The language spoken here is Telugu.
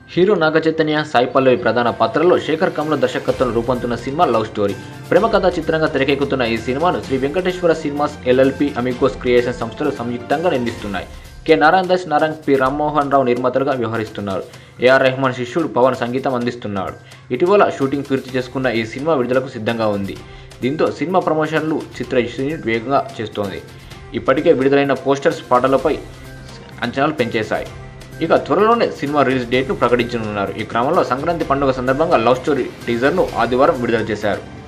హీరో నాగచైతన్య సాయి పల్లవి ప్రధాన పాత్రలో శేఖర్ కమల దర్శకత్వంలో రూపొందుతున్న సినిమా లవ్ స్టోరీ ప్రేమ కథా చిత్రంగా తెరకెక్కుతున్న ఈ సినిమాను Sri Venkateswara cinemas LLP Amigos creation సంస్థలు సంయుక్తంగా నిర్మిస్తున్నాయి కె నారాయణ దాస్ నారాయణ్ పి రామ్మోహన్ రావు నిర్మాతలుగా వ్యవహరిస్తున్నారు ఏఆర్ రెహమాన్ శిష్యుడు పవన్ సంగీతం అందిస్తున్నాడు ఇటీవల షూటింగ్ పూర్తి చేసుకున్న ఈ సినిమా విడుదలకు సిద్ధంగా ఉంది దీంతో సినిమా ప్రమోషన్లు చిత్ర యూనిట్ వేగంగా చేస్తోంది ఇప్పటికే విడుదలైన పోస్టర్స్ పాటలపై అంచనాలు పెంచేశాయి ఇక త్వరలోనే సినిమా రిలీజ్ డేట్ను ప్రకటించనున్నారు ఈ క్రమంలో సంక్రాంతి పండుగ సందర్భంగా లవ్ స్టోరీ టీజర్ను ఆదివారం విడుదల చేశారు